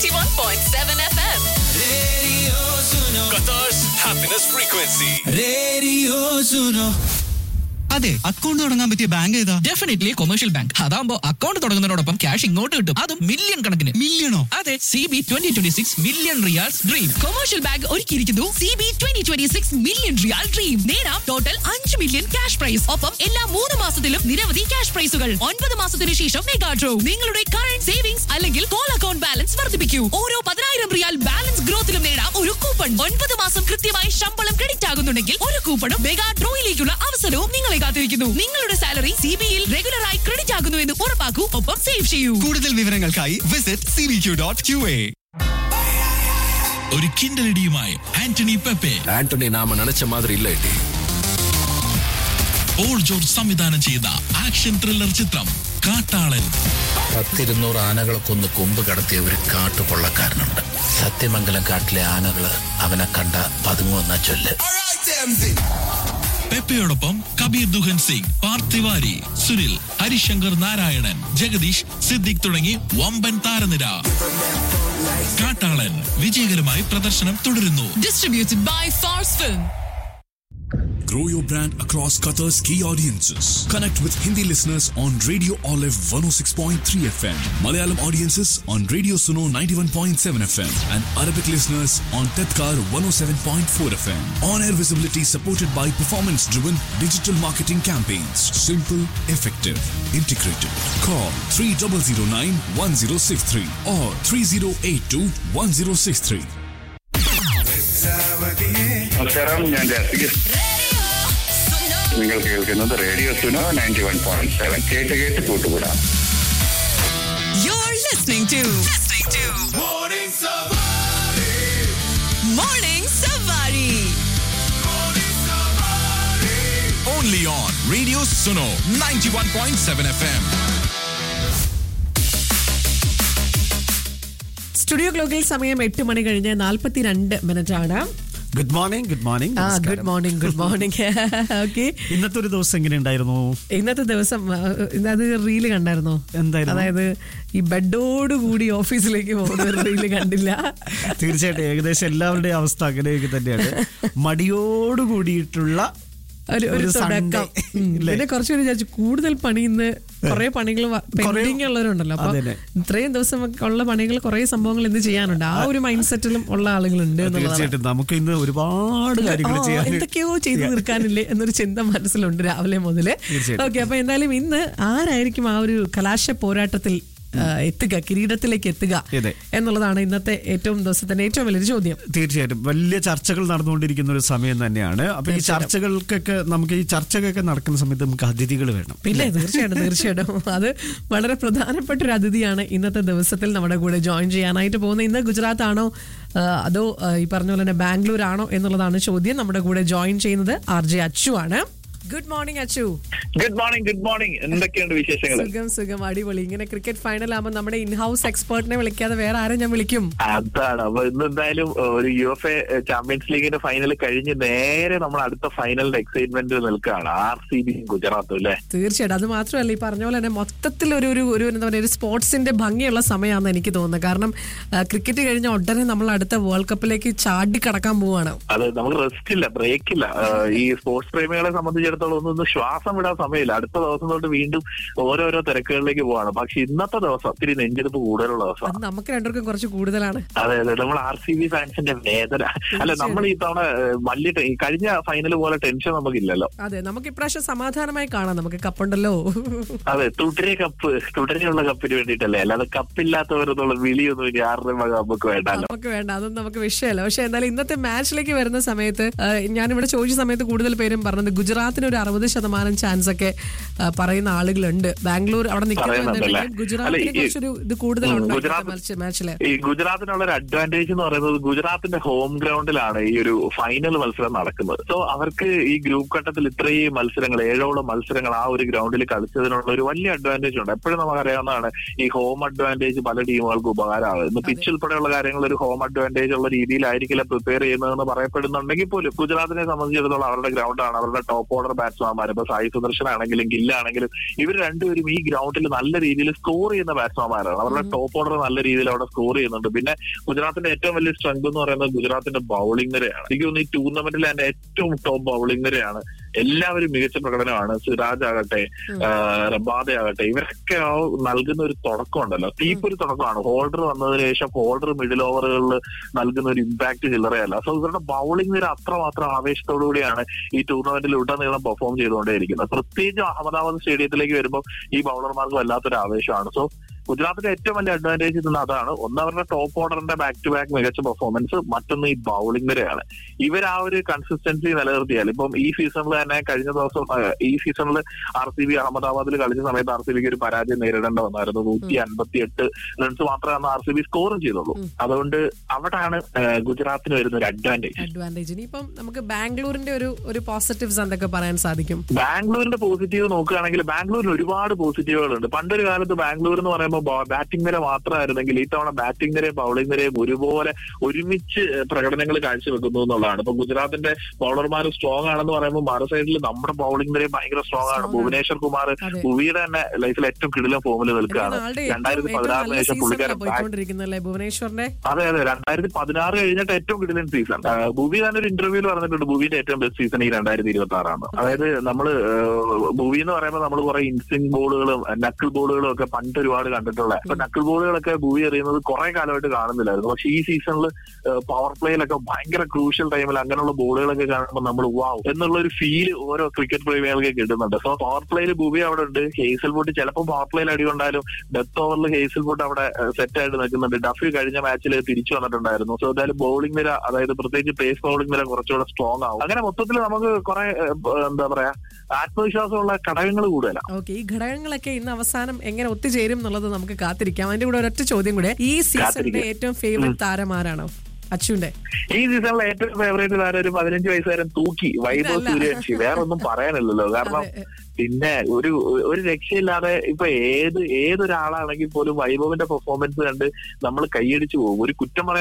91.7 FM. Qatar's happiness frequency. അതെ account തുടങ്ങാൻ പറ്റിയ ബാങ്ക് ഏതാ ഡെഫിനറ്റ്ലി കൊമേഴ്ഷ്യൽ ബാങ്ക് അതാകുമ്പോൾ അക്കൗണ്ട് തുടങ്ങുന്നതിനോടൊപ്പം ക്യാഷ് ഇങ്ങോട്ട് കിട്ടും അതും മില്യൺ കണക്കിന് മില്യണോ അതെ C B twenty twenty six million riyals dream commercial bank ഒരുക്കിയിരിക്കുന്നു C B twenty twenty six million riyal dream നേടാം ടോട്ടൽ അഞ്ച് മില്യൺ ക്യാഷ് പ്രൈസ് ഒപ്പം എല്ലാ മൂന്ന് മാസത്തിലും നിരവധി ക്യാഷ് പ്രൈസുകൾ ഒൻപത് മാസത്തിന് ശേഷം മെഗാ ഡ്രോ നിങ്ങളുടെ കറന്റ് സേവിങ്സ് അല്ലെങ്കിൽ കോൾ അക്കൗണ്ട് ബാലൻസ് വർദ്ധിപ്പിക്കൂ ഓരോ പതിനായിരം റിയാൽ ബാലൻസ് ഗ്രോത്തിലും നേടാം ഒരു കൂപ്പൺ ഒൻപത് മാസം കൃത്യമായി ശമ്പളം ക്രെഡിറ്റ് ആകുന്നുണ്ടെങ്കിൽ ഒരു കൂപ്പണും മെഗാ ഡ്രോയിലേക്കുള്ള അവസരവും നിങ്ങളെ കാത്തിരിക്കുന്നു നിങ്ങളുടെ സാലറി സി ബിയിൽ റെഗുലറായി ക്രെഡിറ്റ് ആകുന്നു എന്ന് ഉറപ്പാക്കൂ ഒപ്പം സേവ് ചെയ്യൂ കൂടുതൽ വിവരങ്ങൾക്കായി visit C B Q dot Q A ഒരു കിണ്ടലടിയുമായി ആന്റണി പെപ്പെ ஆண்டனி நாம நினைச்ச மாதிரி இல்ல டி പോൾ ജോർജ് സംവിധാനം ചെയ്ത ആക്ഷൻ ത്രില്ലർ ചിത്രം കാട്ടാളൻ പത്തിരുന്നൂറ് ആനകളെ കൊന്ന് കൊമ്പ് കടത്തിയ ഒരു കാട്ടുകൊള്ളക്കാരനുണ്ട് സത്യമംഗലം കാട്ടിലെ ആനകള് അവനെ കണ്ട പതുങ്ങുവെന്ന ചൊല്ല് പെപ്പയോടൊപ്പം കബീർ ദുഹൻ സിംഗ് പാർത്ഥിവാരി സുനിൽ ഹരിശങ്കർ നാരായണൻ ജഗദീഷ് സിദ്ദിഖ് തുടങ്ങി വമ്പൻ താരനിര കാട്ടാളൻ വിജയകരമായി പ്രദർശനം തുടരുന്നു Distributed by Fars Film. Grow your brand across Qatar's key audiences. Connect with Hindi listeners on Radio Olive 106.3 FM, Malayalam audiences on Radio Suno 91.7 FM, and Arabic listeners on Tedkar 107.4 FM. On air visibility supported by performance driven digital marketing campaigns. Simple, effective, integrated. Call 3009 1063 or 3082 1063. നമസ്കാരം ഞാൻ ജാസിക് നിങ്ങൾ കേൾക്കുന്നത് radio Suno ninety one point seven കേട്ട് കേട്ട് കൂട്ടുകൂടാം You're listening to listening to Morning Savari. Only on Radio Suno 91.7 FM. Studio ക്ലോക്കിൽ സമയം എട്ട് മണി കഴിഞ്ഞ് നാല്പത്തിരണ്ട് മിനിറ്റ് ആണ് ഗുഡ് മോർണിംഗ് ഗുഡ് മോർണിംഗ് ആ good morning good morning okay ഇന്നത്തെ ഒരു ദിവസം എങ്ങനെ ഉണ്ടായിരുന്നു ഇന്നത്തെ ദിവസം ആ, അത് റീല് കണ്ടായിരുന്നോ എന്തായിരുന്നു? അതായത് ഈ ബെഡോട് കൂടി ഓഫീസിലേക്ക് പോകുന്ന ഒരു റീല് കണ്ടില്ല തീർച്ചയായിട്ടും ഏകദേശം എല്ലാവരുടെയും അവസ്ഥ അങ്ങനെയൊക്കെ തന്നെയാണ് മടിയോട് കൂടിയിട്ടുള്ള ഒരു ഒരു ഒരു തുടക്കം Sunday, ഉം. ഇല്ലേ? പിന്നെ കുറച്ചുകൂടി വിചാരിച്ചു കൂടുതൽ പണി ഇന്ന് കുറെ പണികൾ പെൻഡിങ് ഉള്ളവരുണ്ടല്ലോ അപ്പൊ അതന്നെ. ഇത്രയും ദിവസം ഉള്ള പണികൾ കുറെ സംഭവങ്ങൾ ഇന്ന് ചെയ്യാനുണ്ട് ആ ഒരു മൈൻഡ് സെറ്റിലും ഉള്ള ആളുകളുണ്ട് എന്നുള്ളതാണ് തീർച്ചയായിട്ടും നമുക്ക് ഇന്ന് ഒരുപാട് കാര്യങ്ങൾ ആ, ചെയ്യാൻ എന്തൊക്കെയോ ചെയ്തു തീർക്കാനില്ലേ എന്നൊരു ചിന്ത മനസ്സിലുണ്ട് രാവിലെ മുതല് തീർച്ചയായിട്ടും. ഓക്കെ അപ്പൊ എന്തായാലും ഇന്ന് ആരായിരിക്കും ആ ഒരു കലാശ പോരാട്ടത്തിൽ ആ, എത്തുക കിരീടത്തിലേക്ക് എത്തുക അതെ. എന്നുള്ളതാണ് ഇന്നത്തെ ഏറ്റവും ദിവസത്തിന്റെ ഏറ്റവും വലിയൊരു ചോദ്യം തീർച്ചയായിട്ടും വലിയ ചർച്ചകൾ നടന്നുകൊണ്ടിരിക്കുന്ന ഒരു സമയം തന്നെയാണ് അപ്പൊ ഈ ചർച്ചകൾക്കൊക്കെ നമുക്ക് ഈ ചർച്ചകളൊക്കെ നടക്കുന്ന സമയത്ത് നമുക്ക് അതിഥികൾ വേണം പിന്നെ തീർച്ചയായിട്ടും തീർച്ചയായിട്ടും അത് വളരെ പ്രധാനപ്പെട്ട ഒരു അതിഥിയാണ് ഇന്നത്തെ ദിവസത്തിൽ നമ്മുടെ കൂടെ ജോയിൻ ചെയ്യാനായിട്ട് പോകുന്നത് ഇന്ന് ഗുജറാത്ത് ആണോ ആ, അതോ ആ, ഈ പറഞ്ഞ പോലെ തന്നെ ബാംഗ്ലൂർ ആണോ എന്നുള്ളതാണ് ചോദ്യം നമ്മുടെ കൂടെ ജോയിൻ ചെയ്യുന്നത് ആർ ജെ അച്ചു ആണ് good morning Achu good morning good morning എന്തൊക്കെയുണ്ട് വിശേഷങ്ങൾ സുഖം സുഖം അടിപൊളി ഇങ്ങനെ ക്രിക്കറ്റ് ഫൈനൽ ആകുമ്പോൾ നമ്മുടെ ഇൻ ഹൗസ് എക്സ്പേർട്ടിനെ വിളിക്കാതെ വേറെ ആരും ഞാൻ വിളിക്കും അതാണ് അപ്പൊ ഇന്ന് എന്തായാലും ഒരു യു എഫ് എ ചാമ്പ്യൻസ് ലീഗിന്റെ ഫൈനൽ കഴിഞ്ഞ് നേരെ നമ്മൾ അടുത്ത ഫൈനലിന്റെ എക്സൈറ്റ്മെന്റ് നിൽക്കുകയാണ് ആർ സി ബി ഗുജറാത്തും അല്ലേ തീർച്ചയായിട്ടും അത് മാത്രമല്ല ഈ പറഞ്ഞ പോലെ തന്നെ മൊത്തത്തിൽ ഒരു ഒരു ഒരു എന്താ പറയുക ഒരു സ്പോർട്സിന്റെ ഭംഗിയുള്ള സമയമാണെന്ന് എനിക്ക് തോന്നുന്നത് കാരണം ആ, ക്രിക്കറ്റ് കഴിഞ്ഞ ഉടനെ നമ്മൾ അടുത്ത വേൾഡ് കപ്പിലേക്ക് ചാടി കടക്കാൻ പോവാണ് അത് നമുക്ക് റെസ്റ്റ് ഇല്ല ബ്രേക്ക് ഇല്ല ആഹ് ഈ സ്പോർട്സ് പ്രേമികളെ സംബന്ധിച്ചിടത്തോളം ഒന്നും ഒന്ന് ശ്വാസം വിടാൻ സമയമില്ല അടുത്ത ദിവസം തൊട്ട് വീണ്ടും ഓരോരോ തിരക്കുകളിലേക്ക് പോവാണ് പക്ഷെ ഇന്നത്തെ ദിവസം ഇത്തിരി നെഞ്ചെടുപ്പ് കൂടുതലുള്ള അത് ദിവസം നമുക്ക് രണ്ടുപേർക്കും കുറച്ച് കൂടുതലാണ് അതെ അതെ നമ്മൾ ആർ സി ബി ഫാൻസിന്റെ വേദന അല്ല നമ്മൾ ഈ തവണ ഏഹ്, വലിയ ടെ- ഈ കഴിഞ്ഞ ഫൈനൽ പോലെ ടെൻഷൻ നമുക്കില്ലല്ലോ അതെ നമുക്ക് ഇപ്രാവശ്യം സമാധാനമായി കാണാം നമുക്ക് കപ്പുണ്ടല്ലോ അതെ തുടരെ കപ്പ് തുടരെയുള്ള കപ്പിന് വേണ്ടിയിട്ടല്ലേ അല്ലാതെ കപ്പില്ലാത്തവരെന്നുള്ള വിളിയൊന്നും ഇനി ആരുടെയും വക നമുക്ക് വേണ്ടല്ലോ നമുക്ക് വേണ്ട അതൊന്നും നമുക്ക് വിഷയമല്ല പക്ഷെ എന്തായാലും ഇന്നത്തെ മാച്ചിലേക്ക് വരുന്ന സമയത്ത് ആ, ഞാനിവിടെ ചോദിച്ച സമയത്ത് കൂടുതൽ പേരും പറഞ്ഞത് ഗുജറാത്തിന് ഒരു അറുപത് ശതമാനം ചാൻസ് ഒക്കെ ആ, പറയുന്ന ആളുകളുണ്ട് ബാംഗ്ലൂർ അവിടെ പറയുന്നുണ്ടല്ലേ? നിൽക്കുന്നുണ്ടെങ്കിലും ഗുജറാത്തിന് അല്ല, ഈ- കുറച്ചൊരു ഇത് കൂടുതലുണ്ട് ഉം, ഗുജറാത്ത് ഇന്നത്തെ മാച്ചില് ഈ ഗുജറാത്തിനുള്ള ഒരു അഡ്വാൻറ്റേജ് എന്ന് പറയുന്നത് ഗുജറാത്തിന്റെ ഹോം ഗ്രൗണ്ടിലാണ് ഈ ഒരു ഫൈനൽ മത്സരം നടക്കുന്നത് സോ അവർക്ക് ഈ ഗ്രൂപ്പ് ഘട്ടത്തിൽ ഇത്രയും മത്സരങ്ങൾ ഏഴോളം മത്സരങ്ങൾ ആ ഒരു ഗ്രൗണ്ടിൽ കളിച്ചതിനുള്ള ഒരു വലിയ അഡ്വാൻറ്റേജ് ഉണ്ട് എപ്പോഴും നമുക്കറിയാവുന്നതാണ് ഈ ഹോം അഡ്വാൻറ്റേജ് പല ടീമുകൾക്ക് ഉപകാരമാണ് ഇന്ന് പിച്ച് ഉൾപ്പെടെയുള്ള കാര്യങ്ങൾ ഒരു ഹോം അഡ്വാൻറ്റേജ് ഉള്ള രീതിയിലായിരിക്കില്ല പ്രിപ്പയർ ചെയ്യുന്നതെന്ന് പറയപ്പെടുന്നുണ്ടെങ്കിൽ പോലും ഗുജറാത്തിനെ സംബന്ധിച്ചിടത്തോളം അവരുടെ ഗ്രൗണ്ടാണ് അവരുടെ ടോപ്പ് ഓർഡർ ആയിട്ടുള്ള ബാറ്റ്സ്മാൻമാർ ഇപ്പൊ സായി സുദർശൻ ആണെങ്കിലും ഗില്ലാണെങ്കിലും ഇവർ രണ്ടുപേരും ഈ ഗ്രൗണ്ടിൽ നല്ല രീതിയിൽ സ്കോർ ചെയ്യുന്ന ബാറ്റ്സ്മാൻമാരാണ് അവരുടെ ടോപ്പ് ഓർഡർ നല്ല രീതിയിൽ അവിടെ സ്കോർ ചെയ്യുന്നുണ്ട് പിന്നെ ഗുജറാത്തിന്റെ ഏറ്റവും വലിയ സ്ട്രെങ്ത് എന്ന് പറയുന്നത് ഗുജറാത്തിന്റെ ബൗളിംഗ് നിരയാണ് എനിക്ക് തോന്നുന്നു ഈ ടൂർണമെന്റിൽ തന്നെ ഏറ്റവും ടോപ്പ് ബൗളിംഗ് നിരയാണ് എല്ലാവരും മികച്ച പ്രകടനമാണ് സിറാജ് ആകട്ടെ റബാദ ആകട്ടെ ഇവരൊക്കെ ആ നൽകുന്ന ഒരു തുടക്കം ഉണ്ടല്ലോ തീപ്പൊരു തുടക്കമാണ് ഹോൾഡർ വന്നതിന് ശേഷം ഹോൾഡർ മിഡിൽ ഓവറുകളിൽ നൽകുന്ന ഒരു ഇമ്പാക്ട് ചില്ലറയല്ല സോ ഇവരുടെ ബൗളിംഗ് നിര അത്രമാത്രം ആവേശത്തോടു കൂടിയാണ് ഈ ടൂർണമെന്റിൽ ഉടനീളം പെർഫോം ചെയ്തുകൊണ്ടേയിരിക്കുന്നത് പ്രത്യേകിച്ച് അഹമ്മദാബാദ് സ്റ്റേഡിയത്തിലേക്ക് വരുമ്പോൾ ഈ ബൗളർമാർക്ക് വല്ലാത്തൊരു ആവേശമാണ് സോ ഗുജറാത്തിന്റെ ഏറ്റവും വലിയ അഡ്വാൻറ്റേജ് ഇന്ന് അതാണ് ഒന്ന് അവരുടെ ടോപ്പ് ഓർഡറിന്റെ ബാക്ക് ടു ബാക്ക് മികച്ച പെർഫോമൻസ് മറ്റൊന്ന് ഈ ബൗളിംഗ് നിരയാണ് ഇവർ ആ ഒരു കൺസിസ്റ്റൻസി നിലനിർത്തിയാൽ ഇപ്പം ഈ സീസണിൽ തന്നെ കഴിഞ്ഞ ദിവസം ആ, ഈ സീസണിൽ ആർ സി ബി അഹമ്മദാബാദിൽ കളിച്ച സമയത്ത് ആർ സി ബിക്ക് ഒരു പരാജയം നേരിടേണ്ട വന്നായിരുന്നു നൂറ്റി അൻപത്തി എട്ട് റൺസ് മാത്രമേ ആർ സി ബി സ്കോറും ചെയ്തുള്ളൂ അതുകൊണ്ട് അവിടാണ് ആ, ഗുജറാത്തിന് വരുന്ന ഒരു അഡ്വാൻറ്റേജ് അഡ്വാൻറ്റേജ് ഇനിയിപ്പം നമുക്ക് ബാംഗ്ലൂരിന്റെ ഒരു ഒരു പോസിറ്റീവ്സ് എന്തൊക്കെ പറയാൻ സാധിക്കും ബാംഗ്ലൂരിന്റെ പോസിറ്റീവ് നോക്കുകയാണെങ്കിൽ ബാംഗ്ലൂരിന് ഒരുപാട് പോസിറ്റീവുകളുണ്ട് പണ്ടൊരു കാലത്ത് ബാംഗ്ലൂർ എന്ന് പറയുമ്പോൾ ബാറ്റിംഗ് നിര മാത്രമായിരുന്നെങ്കിൽ ഈ തവണ ബാറ്റിംഗ് നിരയും ബൗളിംഗ് നിരയും ഒരുപോലെ ഒരുമിച്ച് പ്രകടനങ്ങൾ കാഴ്ചവെക്കുന്നു എന്നുള്ളതാണ് ഇപ്പൊ ഗുജറാത്തിന്റെ ബൗളർമാർ സ്ട്രോങ് ആണെന്ന് പറയുമ്പോൾ മറു സൈഡിൽ നമ്മുടെ ബൗളിംഗ് നിരയും ഭയങ്കര സ്ട്രോങ് ആണ് Strong ആണ്. ഭുവനേശ്വർ കുമാർ അതെ. ഭുവിയുടെ തന്നെ ലൈഫിൽ ഏറ്റവും കിടിലം ഫോമിൽ നിൽക്കുകയാണ് ആളുടെ ഏറ്റവും രണ്ടായിരത്തി ഏറ്റവും പതിനാറിന് നല്ല ശേഷം പുള്ളിക്കാരൻ സീസണിലാണ് പോയിക്കൊണ്ടിരിക്കുന്നല്ലേ ഭുവനേശ്വറിന്റെ അതെ അതെ രണ്ടായിരത്തി പതിനാറ് കഴിഞ്ഞിട്ട് ഏറ്റവും കിടിലൻ സീസൺ ഭൂവി തന്നെ ഒരു ഇന്റർവ്യൂവിൽ പറഞ്ഞിട്ടുണ്ട് ഭൂവിന്റെ ഏറ്റവും ബെസ്റ്റ് സീസൺ ഈ രണ്ടായിരത്തി ഇരുപത്തി ആറാണ് അതായത് നമ്മള് ഭൂവി എന്ന് പറയുമ്പോൾ നമ്മൾ കുറെ ഇൻസ്റ്റിംഗ് ബോളുകളും നക്കിൾ ബോളുകളും ഒക്കെ പണ്ട് ഒരുപാട് കണ്ടിട്ടുള്ള ഇപ്പൊ നക്കിൾ ബോളുകളൊക്കെ ഭൂവി എറിയുന്നത് കുറെ കാലമായിട്ട് കാണുന്നില്ലായിരുന്നു പക്ഷെ ഈ സീസണിൽ പവർ പ്ലേയിലൊക്കെ ഭയങ്കര ക്രൂഷ്യൽ ടൈമിൽ അങ്ങനെയുള്ള ബോളുകളൊക്കെ കാണുമ്പോൾ നമ്മൾ വാവ് എന്നുള്ള ഒരു ഫീല് ഓരോ ക്രിക്കറ്റ് പ്രേമികൾക്ക് കിട്ടുന്നുണ്ട് സോ പവർ പ്ലേയിൽ ഭൂവി അവിടെ ഉണ്ട് ഹേസൽ ബോട്ട് ചിലപ്പോൾ പവർ പ്ലേയിൽ അടികൊണ്ടാലും ഡെത്ത് ഓവറിൽ ഹേസൽ ബോട്ട് അവിടെ സെറ്റ് ആയിട്ട് നിൽക്കുന്നുണ്ട് ഡഫി കഴിഞ്ഞ മാച്ചിൽ തിരിച്ചു വന്നിട്ടുണ്ടായിരുന്നു സോ എന്തായാലും ബൗളിംഗ് നിര അതായത് പ്രത്യേകിച്ച് പേസ് ബൗളിംഗ് നിര കുറച്ചുകൂടെ സ്ട്രോങ് ആവും അങ്ങനെ മൊത്തത്തിൽ നമുക്ക് കുറെ എന്താ പറയാ ആത്മവിശ്വാസമുള്ള ഘടകങ്ങൾ കൂടുതലാണ് ഓക്കെ ഈ ഘടകങ്ങളൊക്കെ ഇന്ന് അവസാനം എങ്ങനെ ഒത്തുചേരും എന്നുള്ളത് നമുക്ക് കാത്തിരിക്കാം അതിന്റെ കൂടെ ഒരൊറ്റ ചോദ്യം കൂടെ ഈ സീസണിന്റെ കാത്തിരിക്കാം. ഏറ്റവും ഫേവറേറ്റ് താരം ആരാണോ അച്ചുവിന്റെ ഈ സീസണിലെ ഏറ്റവും ഫേവറേറ്റ് താരം ഒരു പതിനഞ്ച് വയസ്സുകാരൻ തൂക്കി വൈഭവ് ഇതല്ല. സൂര്യവംശി വേറെ ഒന്നും പറയാനില്ലല്ലോ കാരണം അതെ. പിന്നെ ഒരു ഒരു രക്ഷയില്ലാതെ ഇപ്പൊ ഏത് ഏതൊരാളാണെങ്കിൽ പോലും വൈഭവിന്റെ പെർഫോമൻസ് കണ്ട് നമ്മൾ കൈയടിച്ചു പോകും ഒരു കുറ്റം പറയാൻ